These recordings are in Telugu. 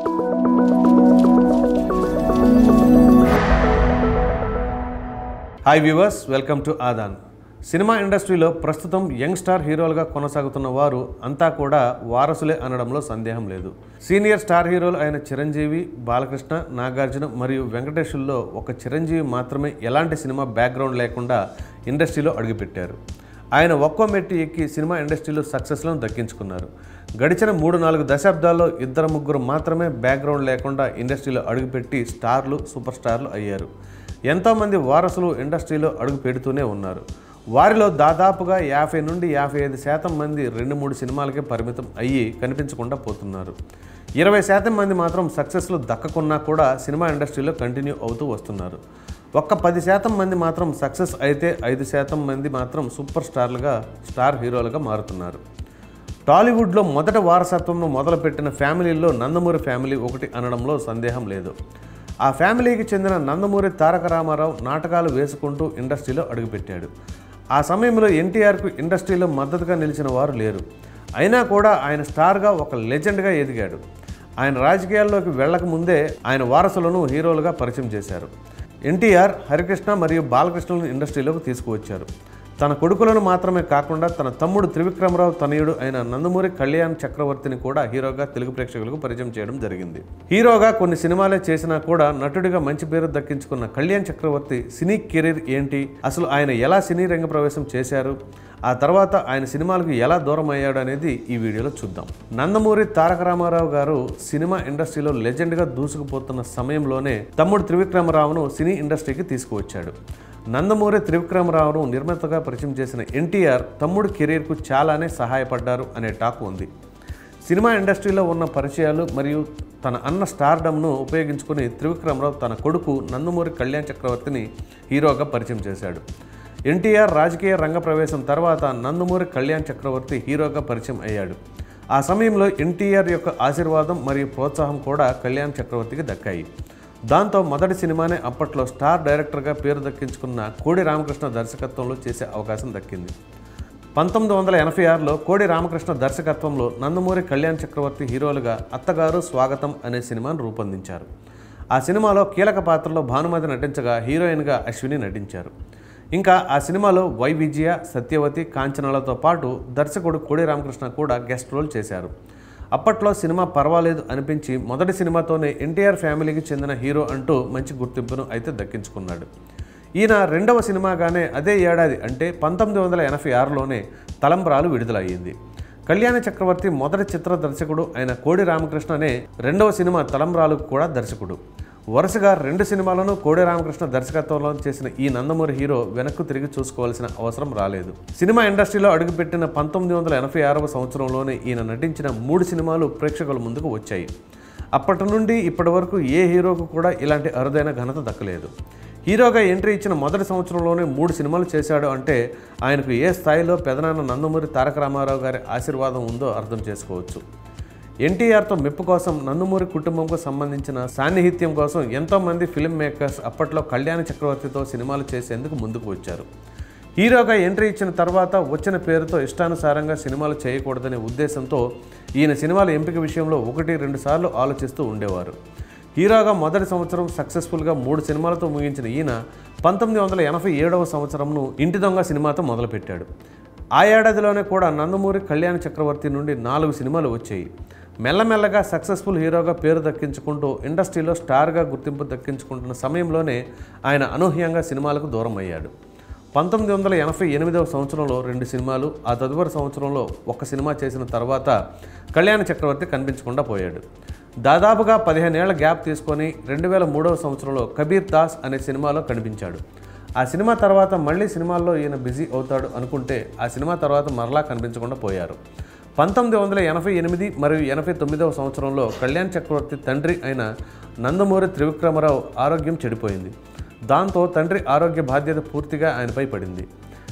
హాయ్ వ్యూవర్స్ వెల్కమ్ టు ఆదాన్ సినిమా ఇండస్ట్రీలో ప్రస్తుతం యంగ్ స్టార్ హీరోలుగా కొనసాగుతున్న వారు అంతా కూడా వారసులే అనడంలో సందేహం లేదు సీనియర్ స్టార్ హీరోలు అయిన చిరంజీవి బాలకృష్ణ నాగార్జున మరియు వెంకటేషుల్లో ఒక చిరంజీవి మాత్రమే ఎలాంటి సినిమా బ్యాక్గ్రౌండ్ లేకుండా ఇండస్ట్రీలో అడుగుపెట్టారు ఆయన ఒక్కో మెట్టి ఎక్కి సినిమా ఇండస్ట్రీలో సక్సెస్లను దక్కించుకున్నారు గడిచిన మూడు నాలుగు దశాబ్దాల్లో ఇద్దరు ముగ్గురు మాత్రమే బ్యాక్గ్రౌండ్ లేకుండా ఇండస్ట్రీలో అడుగుపెట్టి స్టార్లు సూపర్ స్టార్లు అయ్యారు ఎంతోమంది వారసులు ఇండస్ట్రీలో అడుగు పెడుతూనే ఉన్నారు వారిలో దాదాపుగా యాభై నుండి యాభై ఐదు శాతం మంది రెండు మూడు సినిమాలకే పరిమితం అయ్యి కనిపించకుండా పోతున్నారు ఇరవై శాతం మంది మాత్రం సక్సెస్లు దక్కకున్నా కూడా సినిమా ఇండస్ట్రీలో కంటిన్యూ అవుతూ వస్తున్నారు ఒక్క పది శాతం మంది మాత్రం సక్సెస్ అయితే ఐదు శాతం మంది మాత్రం సూపర్ స్టార్లుగా స్టార్ హీరోలుగా మారుతున్నారు టాలీవుడ్లో మొదట వారసత్వంను మొదలుపెట్టిన ఫ్యామిలీల్లో నందమూరి ఫ్యామిలీ ఒకటి అనడంలో సందేహం లేదు ఆ ఫ్యామిలీకి చెందిన నందమూరి తారక రామారావు నాటకాలు వేసుకుంటూ ఇండస్ట్రీలో అడుగుపెట్టాడు ఆ సమయంలో ఎన్టీఆర్కు ఇండస్ట్రీలో మద్దతుగా నిలిచిన వారు లేరు అయినా కూడా ఆయన స్టార్గా ఒక లెజెండ్గా ఎదిగాడు ఆయన రాజకీయాల్లోకి వెళ్ళక ముందే ఆయన వారసులను హీరోలుగా పరిచయం చేశారు ఎన్టీఆర్ హరికృష్ణ మరియు బాలకృష్ణలను ఇండస్ట్రీలోకి తీసుకువచ్చారు తన కొడుకులను మాత్రమే కాకుండా తన తమ్ముడు త్రివిక్రమరావు తనయుడు అయిన నందమూరి కళ్యాణ్ చక్రవర్తిని కూడా హీరోగా తెలుగు ప్రేక్షకులకు పరిచయం చేయడం జరిగింది హీరోగా కొన్ని సినిమాలే చేసినా కూడా నటుడిగా మంచి పేరు దక్కించుకున్న కళ్యాణ్ చక్రవర్తి సినీ కెరీర్ ఏంటి అసలు ఆయన ఎలా సినీ రంగ ప్రవేశం చేశారు ఆ తర్వాత ఆయన సినిమాలకు ఎలా దూరం అయ్యాడు అనేది ఈ వీడియోలో చూద్దాం నందమూరి తారక రామారావు గారు సినిమా ఇండస్ట్రీలో లెజెండ్గా దూసుకుపోతున్న సమయంలోనే తమ్ముడు త్రివిక్రమరావును సినీ ఇండస్ట్రీకి తీసుకువచ్చాడు నందమూరి త్రివిక్రమరావును నిర్మాతగా పరిచయం చేసిన ఎన్టీఆర్ తమ్ముడు కెరీర్కు చాలానే సహాయపడ్డారు అనే టాక్ ఉంది సినిమా ఇండస్ట్రీలో ఉన్న పరిచయాలు మరియు తన అన్న స్టార్డమ్ను ఉపయోగించుకుని త్రివిక్రమరావు తన కొడుకు నందమూరి కళ్యాణ్ చక్రవర్తిని హీరోగా పరిచయం చేశాడు ఎన్టీఆర్ రాజకీయ రంగ ప్రవేశం తర్వాత నందమూరి కళ్యాణ్ చక్రవర్తి హీరోగా పరిచయం అయ్యాడు ఆ సమయంలో ఎన్టీఆర్ యొక్క ఆశీర్వాదం మరియు ప్రోత్సాహం కూడా కళ్యాణ్ చక్రవర్తికి దక్కాయి దాంతో మొదటి సినిమానే అప్పట్లో స్టార్ డైరెక్టర్గా పేరు దక్కించుకున్న కోడి రామకృష్ణ దర్శకత్వంలో చేసే అవకాశం దక్కింది పంతొమ్మిది వందల ఎనభై ఆరులో కోడి రామకృష్ణ దర్శకత్వంలో నందమూరి కళ్యాణ్ చక్రవర్తి హీరోలుగా అత్తగారు స్వాగతం అనే సినిమాను రూపొందించారు ఆ సినిమాలో కీలక పాత్రలో భానుమతి నటించగా హీరోయిన్గా అశ్విని నటించారు ఇంకా ఆ సినిమాలో వై విజయ సత్యవతి కాంచనాలతో పాటు దర్శకుడు కోడి రామకృష్ణ కూడా గెస్ట్ రోల్ చేశారు అప్పట్లో సినిమా పర్వాలేదు అనిపించి మొదటి సినిమాతోనే ఎన్టీఆర్ ఫ్యామిలీకి చెందిన హీరో అంటూ మంచి గుర్తింపును అయితే దక్కించుకున్నాడు ఈయన రెండవ సినిమాగానే అదే ఏడాది అంటే పంతొమ్మిది వందల ఎనభై ఆరులోనే తలంబ్రాలు విడుదలయ్యింది కళ్యాణ చక్రవర్తి మొదటి చిత్ర దర్శకుడు అయిన కోడి రామకృష్ణనే రెండవ సినిమా తలంబ్రాలకు కూడా దర్శకుడు వరుసగా రెండు సినిమాలను కోడి రామకృష్ణ దర్శకత్వంలో చేసిన ఈ నందమూరి హీరో వెనక్కు తిరిగి చూసుకోవాల్సిన అవసరం రాలేదు సినిమా ఇండస్ట్రీలో అడుగుపెట్టిన పంతొమ్మిది వందల ఎనభై ఆరవ సంవత్సరంలోనే ఈయన నటించిన మూడు సినిమాలు ప్రేక్షకుల ముందుకు వచ్చాయి అప్పటి నుండి ఇప్పటి వరకు ఏ హీరోకు కూడా ఇలాంటి అరుదైన ఘనత దక్కలేదు హీరోగా ఎంట్రీ ఇచ్చిన మొదటి సంవత్సరంలోనే మూడు సినిమాలు చేశాడు అంటే ఆయనకు ఏ స్థాయిలో పెదనాన్న నందమూరి తారక రామారావు గారి ఆశీర్వాదం ఉందో అర్థం చేసుకోవచ్చు ఎన్టీఆర్తో మెప్పు కోసం నందమూరి కుటుంబంకు సంబంధించిన సాన్నిహిత్యం కోసం ఎంతోమంది ఫిల్మ్ మేకర్స్ అప్పట్లో కళ్యాణ చక్రవర్తితో సినిమాలు చేసేందుకు ముందుకు వచ్చారు హీరోగా ఎంట్రీ ఇచ్చిన తర్వాత వచ్చిన పేరుతో ఇష్టానుసారంగా సినిమాలు చేయకూడదనే ఉద్దేశంతో ఈయన సినిమాల ఎంపిక విషయంలో ఒకటి రెండు సార్లు ఆలోచిస్తూ ఉండేవారు హీరోగా మొదటి సంవత్సరం సక్సెస్ఫుల్గా మూడు సినిమాలతో ముగించిన ఈయన పంతొమ్మిది వందల ఎనభై ఏడవ సంవత్సరంను ఇంటి దొంగ సినిమాతో మొదలుపెట్టాడు ఆ ఏడాదిలోనే కూడా నందమూరి కళ్యాణ చక్రవర్తి నుండి నాలుగు సినిమాలు వచ్చాయి మెల్లమెల్లగా సక్సెస్ఫుల్ హీరోగా పేరు దక్కించుకుంటూ ఇండస్ట్రీలో స్టార్గా గుర్తింపు దక్కించుకుంటున్న సమయంలోనే ఆయన అనూహ్యంగా సినిమాలకు దూరం అయ్యాడు పంతొమ్మిది వందల ఎనభై ఎనిమిదవ సంవత్సరంలో రెండు సినిమాలు ఆ తదుపరి సంవత్సరంలో ఒక సినిమా చేసిన తర్వాత కళ్యాణ చక్రవర్తి కనిపించకుండా పోయాడు దాదాపుగా పదిహేనేళ్ల గ్యాప్ తీసుకొని రెండు వేల మూడవ సంవత్సరంలో కబీర్ దాస్ అనే సినిమాలో కనిపించాడు ఆ సినిమా తర్వాత మళ్ళీ సినిమాల్లో ఈయన బిజీ అవుతాడు అనుకుంటే ఆ సినిమా తర్వాత మరలా కనిపించకుండా పోయారు పంతొమ్మిది వందల ఎనభై ఎనిమిది మరియు ఎనభై తొమ్మిదవ సంవత్సరంలో కళ్యాణ్ చక్రవర్తి తండ్రి అయిన నందమూరి త్రివిక్రమరావు ఆరోగ్యం చెడిపోయింది దాంతో తండ్రి ఆరోగ్య బాధ్యత పూర్తిగా ఆయనపై పడింది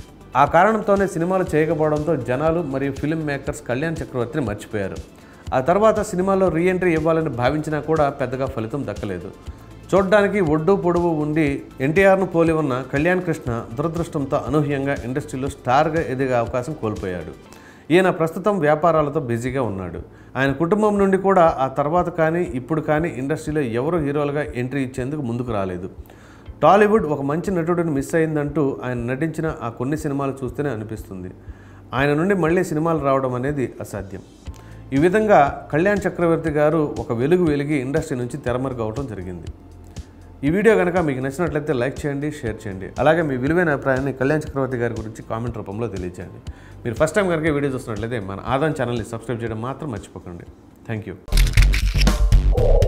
ఆ కారణంతోనే సినిమాలు చేయకపోవడంతో జనాలు మరియు ఫిల్మ్ మేకర్స్ కళ్యాణ్ చక్రవర్తిని మర్చిపోయారు ఆ తర్వాత సినిమాలో రీఎంట్రీ ఇవ్వాలని భావించినా కూడా పెద్దగా ఫలితం దక్కలేదు చూడ్డానికి ఒడ్డు పొడువు ఉండి ఎన్టీఆర్ను పోలి ఉన్న కళ్యాణ్ కృష్ణ దురదృష్టంతో అనూహ్యంగా ఇండస్ట్రీలో స్టార్గా ఎదిగే అవకాశం కోల్పోయాడు ఈయన ప్రస్తుతం వ్యాపారాలతో బిజీగా ఉన్నాడు ఆయన కుటుంబం నుండి కూడా ఆ తర్వాత కానీ ఇప్పుడు కానీ ఇండస్ట్రీలో ఎవరు హీరోలుగా ఎంట్రీ ఇచ్చేందుకు ముందుకు రాలేదు టాలీవుడ్ ఒక మంచి నటుడిని మిస్ అయిందంటూ ఆయన నటించిన ఆ కొన్ని సినిమాలు చూస్తేనే అనిపిస్తుంది ఆయన నుండి మళ్ళీ సినిమాలు రావడం అనేది అసాధ్యం ఈ విధంగా కళ్యాణ్ చక్రవర్తి గారు ఒక వెలుగు వెలిగి ఇండస్ట్రీ నుంచి తెరమరుగు అవడం జరిగింది ఈ వీడియో కనుక మీకు నచ్చినట్లయితే లైక్ చేయండి షేర్ చేయండి అలాగే మీ విలువైన అభిప్రాయాన్ని కళ్యాణ్ చక్రవర్తి గారి గురించి కామెంట్ రూపంలో తెలియజేయండి మీరు ఫస్ట్ టైం కనుక ఈ వీడియో చూస్తున్నట్లయితే మన ఆదాన్ ఛానల్ని సబ్స్క్రైబ్ చేయడం మాత్రం మర్చిపోకండి థ్యాంక్ యూ